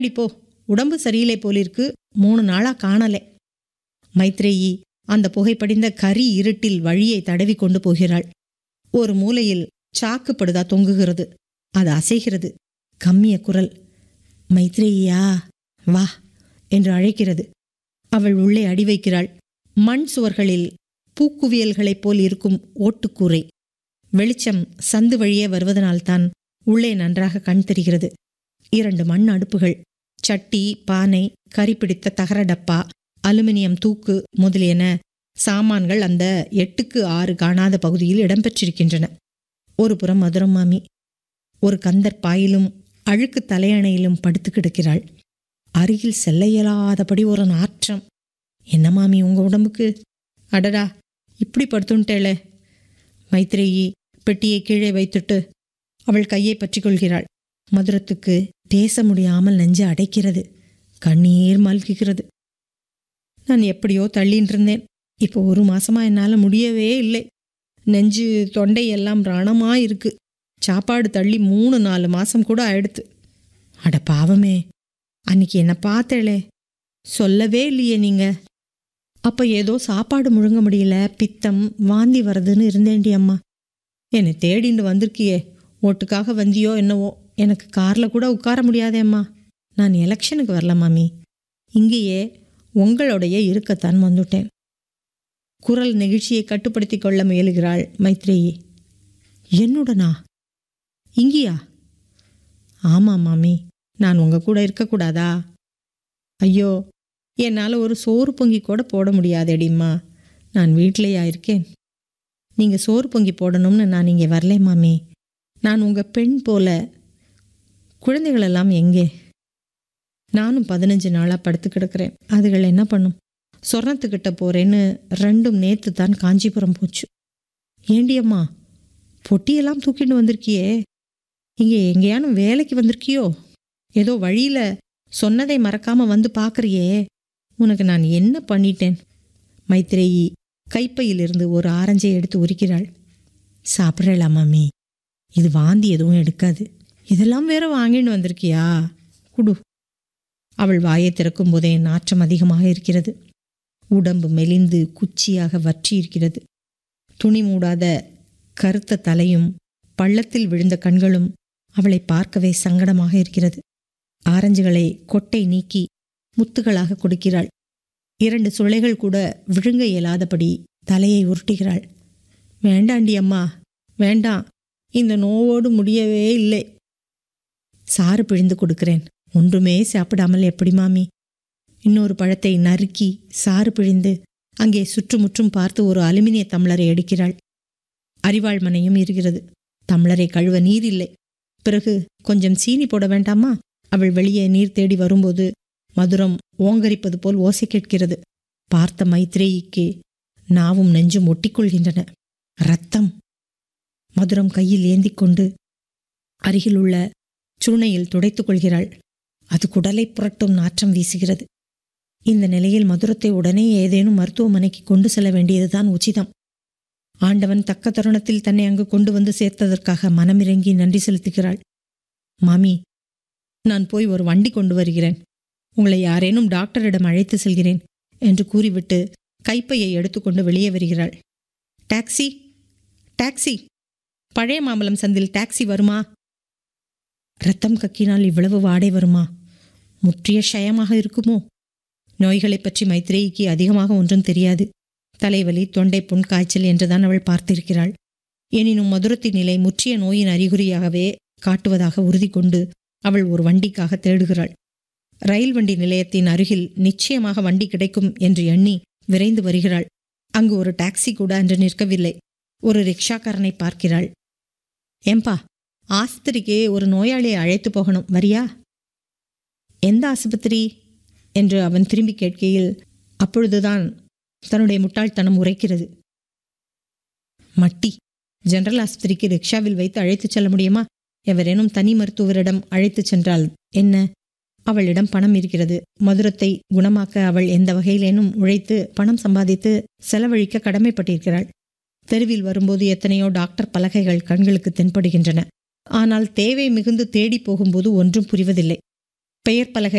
போ உடம்பு சரியில்லை போலிருக்கு மூணு நாளா காணலே மைத்ரேயி அந்த புகைப்படிந்த கரி இருட்டில் வழியை தடவி கொண்டு போகிறாள் ஒரு மூலையில் சாக்கு படுதா தொங்குகிறது அது அசைகிறது கம்மிய குரல் மைத்ரேயியா வா என்று அழைக்கிறது அவள் உள்ளே அடி வைக்கிறாள் மண் சுவர்களில் பூக்குவியல்களைப் போல் இருக்கும் ஓட்டுக்கூரை வெளிச்சம் சந்து வழியே வருவதனால்தான் உள்ளே நன்றாக கண் தெரிகிறது இரண்டு மண் அடுப்புகள் சட்டி பானை கரி பிடித்த தகர டப்பா அலுமினியம் தூக்கு முதலியன சாமான்கள் அந்த எட்டுக்கு ஆறு காணாத பகுதியில் இடம்பெற்றிருக்கின்றன ஒரு புறம் மதுரம் மாமி ஒரு கந்தர் பாயிலும் அழுக்கு தலையணையிலும் படுத்து கிடக்கிறாள் அருகில் செல்ல இயலாதபடி ஒரு நாற்றம் என்ன மாமி உங்க உடம்புக்கு அடடா இப்படி படுத்துட்டேளே மைத்ரேயி பெட்டியை கீழே வைத்துட்டு அவள் கையை பற்றிக் கொள்கிறாள் மதுரத்துக்கு பேச முடியாமல் நெஞ்சு அடைக்கிறது கண்ணீர் மல்குகிறது நான் எப்படியோ தள்ளின்னு இருந்தேன் இப்போ ஒரு மாசமா என்னால முடியவே இல்லை நெஞ்சு தொண்டை எல்லாம் ரணமா இருக்கு சாப்பாடு தள்ளி மூணு நாலு மாசம் கூட ஆயிடுத்து அட பாவமே அன்னைக்கு என்ன பார்த்தேளே சொல்லவே இல்லையே நீங்க அப்ப ஏதோ சாப்பாடு முழுங்க முடியல பித்தம் வாந்தி வருதுன்னு இருந்தேன்டி அம்மா என்னை தேடிண்டு வந்திருக்கியே ஓட்டுக்காக வந்தியோ என்னவோ எனக்கு கார்ல கூட உட்கார முடியாதே அம்மா நான் எலெக்ஷனுக்கு வரல மாமி இங்கேயே உங்களுடைய இருக்கத்தான் வந்துட்டேன் குரல் நெகிழ்ச்சியை கட்டுப்படுத்தி கொள்ள முயலுகிறாள் மைத்ரேயி என்னுடனா இங்கேயா ஆமாம் மாமி நான் உங்க கூட இருக்கக்கூடாதா ஐயோ என்னால் ஒரு சோறு பொங்கி கூட போட முடியாதேடிம்மா நான் வீட்டிலேயா இருக்கேன் நீங்கள் சோறு பொங்கி போடணும்னு நான் இங்கே வரலே மாமி நான் உங்கள் பெண் போல குழந்தைகளெல்லாம் எங்கே நானும் பதினஞ்சு நாளாக படுத்து கிடக்கிறேன் அதுகள் என்ன பண்ணும் சொர்ணத்துக்கிட்ட போறேன்னு ரெண்டும் நேத்து தான் காஞ்சிபுரம் போச்சு ஏண்டியம்மா பொட்டியெல்லாம் தூக்கிட்டு வந்திருக்கியே இங்கே எங்கேயானும் வேலைக்கு வந்திருக்கியோ ஏதோ வழியில சொன்னதை மறக்காம வந்து பார்க்கறியே உனக்கு நான் என்ன பண்ணிட்டேன் மைத்ரேயி கைப்பையிலிருந்து ஒரு ஆரஞ்சை எடுத்து உரிக்கிறாள் சாப்பிட்றேளா மாமி இது வாந்தி எதுவும் எடுக்காது இதெல்லாம் வேற வாங்கிட்டு வந்திருக்கியா குடு அவள் வாயை திறக்கும் போதே நாற்றம் அதிகமாக இருக்கிறது உடம்பு மெலிந்து குச்சியாக வற்றி இருக்கிறது துணி மூடாத கருத்த தலையும் பள்ளத்தில் விழுந்த கண்களும் அவளை பார்க்கவே சங்கடமாக இருக்கிறது ஆரஞ்சுகளை கொட்டை நீக்கி முத்துகளாக கொடுக்கிறாள் இரண்டு சுளைகள் கூட விழுங்க இயலாதபடி தலையை உருட்டுகிறாள் வேண்டாண்டி அம்மா வேண்டாம் இந்த நோவோடு முடியவே இல்லை சாறு பிழிந்து கொடுக்கிறேன் ஒன்றுமே சாப்பிடாமல் எப்படி மாமி இன்னொரு பழத்தை நறுக்கி சாறு பிழிந்து அங்கே சுற்றுமுற்றும் பார்த்து ஒரு அலுமினிய தம்ளரை எடுக்கிறாள் அரிவாள் மனையும் இருக்கிறது தம்ளரை கழுவ நீர் இல்லை பிறகு கொஞ்சம் சீனி போட வேண்டாமா அவள் வெளியே நீர் தேடி வரும்போது மதுரம் ஓங்கரிப்பது போல் ஓசை கேட்கிறது பார்த்த மைத்ரேயிக்கு நாவும் நெஞ்சும் ஒட்டிக்கொள்கின்றன ரத்தம் மதுரம் கையில் ஏந்திக் கொண்டு அருகில் உள்ள சுருணையில் துடைத்துக் கொள்கிறாள் அது குடலை புரட்டும் நாற்றம் வீசுகிறது இந்த நிலையில் மதுரத்தை உடனே ஏதேனும் மருத்துவமனைக்கு கொண்டு செல்ல வேண்டியதுதான் உச்சிதம் ஆண்டவன் தக்க தருணத்தில் தன்னை அங்கு கொண்டு வந்து சேர்த்ததற்காக மனமிறங்கி நன்றி செலுத்துகிறாள் மாமி நான் போய் ஒரு வண்டி கொண்டு வருகிறேன் உங்களை யாரேனும் டாக்டரிடம் அழைத்து செல்கிறேன் என்று கூறிவிட்டு கைப்பையை எடுத்துக்கொண்டு வெளியே வருகிறாள் டாக்ஸி டாக்ஸி பழைய மாம்பலம் சந்தில் டாக்ஸி வருமா ரத்தம் கக்கினால் இவ்வளவு வாடை வருமா முற்றிய ஷயமாக இருக்குமோ நோய்களைப் பற்றி மைத்ரேயிக்கு அதிகமாக ஒன்றும் தெரியாது தலைவலி தொண்டை புண் காய்ச்சல் என்றுதான் அவள் பார்த்திருக்கிறாள் எனினும் மதுரத்தின் நிலை முற்றிய நோயின் அறிகுறியாகவே காட்டுவதாக உறுதி கொண்டு அவள் ஒரு வண்டிக்காக தேடுகிறாள் ரயில் வண்டி நிலையத்தின் அருகில் நிச்சயமாக வண்டி கிடைக்கும் என்று எண்ணி விரைந்து வருகிறாள் அங்கு ஒரு டாக்ஸி கூட அன்று நிற்கவில்லை ஒரு ரிக்ஷாக்காரனை பார்க்கிறாள் ஏம்பா ஆஸ்பத்திரிக்கு ஒரு நோயாளியை அழைத்து போகணும் வரியா எந்த ஆஸ்பத்திரி என்று அவன் திரும்பி கேட்கையில் அப்பொழுதுதான் தன்னுடைய முட்டாள்தனம் உரைக்கிறது மட்டி ஜெனரல் ஆஸ்பத்திரிக்கு ரிக்ஷாவில் வைத்து அழைத்துச் செல்ல முடியுமா எவரேனும் தனி மருத்துவரிடம் அழைத்துச் சென்றால் என்ன அவளிடம் பணம் இருக்கிறது மதுரத்தை குணமாக்க அவள் எந்த வகையிலேனும் உழைத்து பணம் சம்பாதித்து செலவழிக்க கடமைப்பட்டிருக்கிறாள் தெருவில் வரும்போது எத்தனையோ டாக்டர் பலகைகள் கண்களுக்கு தென்படுகின்றன ஆனால் தேவை மிகுந்து தேடி போகும்போது ஒன்றும் புரிவதில்லை பெயர் பலகை